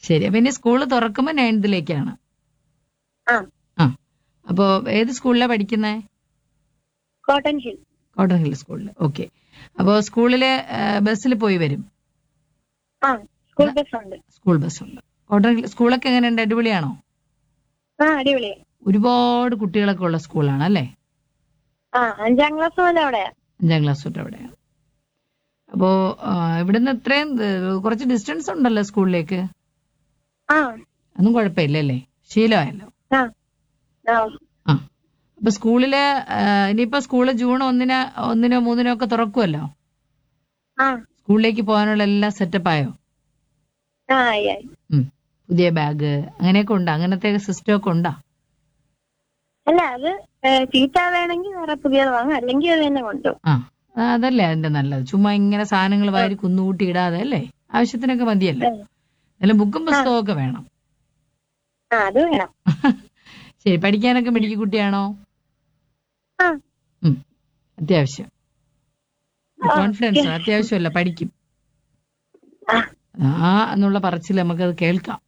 ശരി അപ്പൊ ഇനി സ്കൂള് തുറക്കുമ്പോ നയൻത്തിലേക്കാണ് ആ ആ അപ്പോ ഏത് സ്കൂളിലാണ് പഠിക്കുന്നേ കോട്ടൺ ഹിൽ കോട്ടൺ ഹിൽ സ്കൂളിൽ ഓക്കെ അപ്പോ സ്കൂളില് ബസ്സിൽ പോയി വരും ആ സ്കൂൾ ബസ് ഉണ്ട് സ്കൂൾ ബസ്സുണ്ട് കോട്ടൺ ഹിൽ സ്കൂളൊക്കെ എങ്ങനെയുണ്ട് അടിപൊളിയാണോ ആ അടിപൊളി ഒരുപാട് കുട്ടികളൊക്കെ ഉള്ള സ്കൂളാണ് അല്ലേ ആ അഞ്ചാം ക്ലാസ് മുതൽ അവിടെയാ അഞ്ചാം ക്ലാസ് തൊട്ട് അവിടെയാണ് അപ്പോ ആ, ഇവിടുന്ന് ഇത്രയും ഏഹ്, കുറച്ച് ഡിസ്റ്റൻസ് ഉണ്ടല്ലോ സ്കൂളിലേക്ക് ആ ഒന്നും കുഴപ്പമില്ല അല്ലേ ശീലമായല്ലോ ആ ആ ആ അപ്പൊ സ്കൂളില് ആ, ഇനിയിപ്പോ സ്കൂള് ജൂൺ ഒന്നിന് ഒന്നിനോ മൂന്നിനോ ഒക്കെ തുറക്കുമല്ലോ ആ സ്കൂളിലേക്ക് പോകാനുള്ള എല്ലാം സെറ്റപ്പ് ആയോ ആ ആയി ആയി ഉം. പുതിയ ബാഗ് അങ്ങനെയൊക്കെ ഉണ്ടോ അങ്ങനത്തെ സിസ്റ്റം ഒക്കെ ഉണ്ടോ അല്ല അത് ഏ, ചീത്ത വേണമെങ്കിൽ വേറെ പുതിയത് വാങ്ങും അല്ലെങ്കിൽ അത് തന്നെ കൊണ്ടുപോകും ആ ആ, അതല്ലേ അതിന്റെ നല്ലത് ചുമ്മാ ഇങ്ങനെ സാധനങ്ങൾ വാരി കുന്നുകൂട്ടി ഇടാതെ അല്ലേ ആവശ്യത്തിനൊക്കെ മതിയല്ലോ നല്ല ബുക്കും പുസ്തകവും ഒക്കെ വേണം ആ അത് വേണം ശരി പഠിക്കാനൊക്കെ മിടുക്കി കുട്ടിയാണോ ആ ഉം. അത്യാവശ്യം കോൺഫിഡൻസ് അത്യാവശ്യമല്ല പഠിക്കും ആ ആ എന്നുള്ള പറച്ചിൽ നമുക്കത് കേൾക്കാം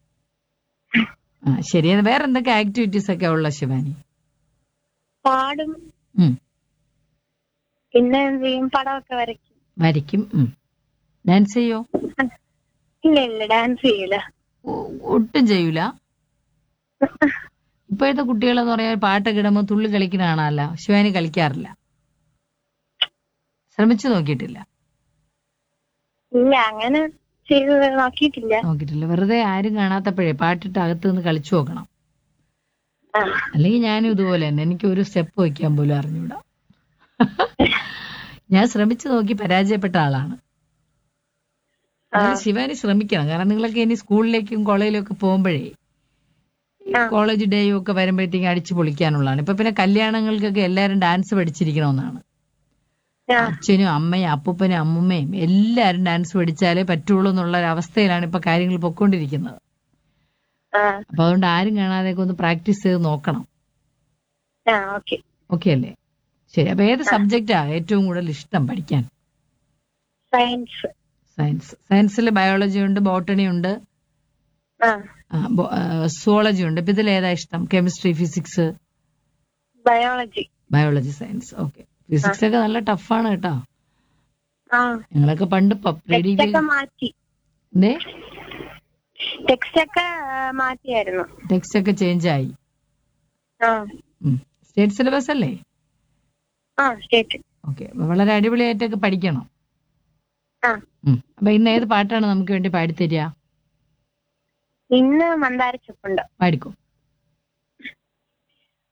ആ ശരി അത് വേറെ എന്തൊക്കെ ആക്ടിവിറ്റീസ് ഒക്കെ ഉള്ള ശിവാനി പാടും ഉം. പിന്നെ എന്ത് ചെയ്യും പടമൊക്കെ വരയ്ക്കും വരയ്ക്കും ഉം. ഡാൻസ് ചെയ്യോ ഇല്ല ഇല്ല ഡാൻസ് ചെയ്യൂല ഒ- ഒട്ടും ചെയ്യൂല ഇപ്പോഴത്തെ കുട്ടികളെന്ന് പറയാൻ പാട്ടൊക്കെ ഇടുമ്പോൾ തുള്ളി കളിക്കുന്ന കാണാല്ല ശിവാനി കളിക്കാറില്ല ശ്രമിച്ചു നോക്കിയിട്ടില്ല ഇല്ല അങ്ങനെ ചെയ്ത് നോക്കിയിട്ടില്ല നോക്കിയിട്ടില്ല വെറുതെ ആരും കാണാത്തപ്പോഴേ പാട്ടിട്ട് അകത്ത് നിന്ന് കളിച്ചു നോക്കണം ആ അല്ലെങ്കിൽ ഞാനും ഇതുപോലെ തന്നെ എനിക്ക് ഒരു സ്റ്റെപ്പ് വയ്ക്കാൻ പോലും അറിഞ്ഞൂടാ ഞാൻ ശ്രമിച്ചു നോക്കി പരാജയപ്പെട്ട ആളാണ് എന്നാലും ശിവാനി ശ്രമിക്കണം കാരണം നിങ്ങളൊക്കെ ഇനി സ്കൂളിലേക്കും കോളേജിലും ഒക്കെ പോകുമ്പോഴേ ഈ കോളേജ് ഡേയും ഒക്കെ വരുമ്പോഴത്തേക്കും അടിച്ചു പൊളിക്കാനുള്ളതാണ് ഇപ്പൊ പിന്നെ കല്യാണങ്ങൾക്കൊക്കെ എല്ലാവരും ഡാൻസ് പഠിച്ചിരിക്കണമെന്നാണ് ആ അച്ഛനും അമ്മയും അപ്പൂപ്പനും അമ്മുമ്മയും എല്ലാവരും ഡാൻസ് പഠിച്ചാലേ പറ്റുള്ളൂ എന്നുള്ള ഒരു അവസ്ഥയിലാണ് ഇപ്പൊ കാര്യങ്ങൾ പൊക്കോണ്ടിരിക്കുന്നത് ആ അപ്പൊ അതുകൊണ്ട് ആരും കാണാതെയൊക്കെ ഒന്ന് പ്രാക്ടീസ് ചെയ്ത് നോക്കണം ആ ഓക്കെ ഓക്കെ അല്ലേ ശരി അപ്പൊ ഏത് സബ്ജക്റ്റാ ഏറ്റവും കൂടുതൽ ഇഷ്ടം പഠിക്കാൻ സയൻസ് സയൻസ് സയൻസിൽ ബയോളജി ഉണ്ട് ബോട്ടണി ഉണ്ട് ആ സുവോളജി ഉണ്ട് ഇപ്പൊ ഇതിൽ ഏതാ ഇഷ്ടം chemistry physics biology biology science okay physics ഒക്കെ നല്ല ടഫാണ് കേട്ടോ ആ ഞങ്ങളൊക്കെ പണ്ട് റെഡി ടെക്സ്റ്റ് ഒക്കെ മാറ്റി എന്തേ ടെക്സ്റ്റ് ഒക്കെ ആ, മാറ്റിയായിരുന്നു ടെക്സ്റ്റ് ഒക്കെ ചേഞ്ച് ആയി ആ സ്റ്റേറ്റ് സിലബസ് അല്ലേ ആ സ്റ്റേറ്റ് ഓക്കെ വളരെ അടിപൊളിയായിട്ടൊക്കെ പഠിക്കണം ആ ഉം. അപ്പൊ ഇന്ന് ഏത് പാട്ടാണ് നമുക്ക് വേണ്ടി പാടിത്തരിക ഇന്ന് മന്ദാര ചുപ്പുണ്ട് പാടിക്കോ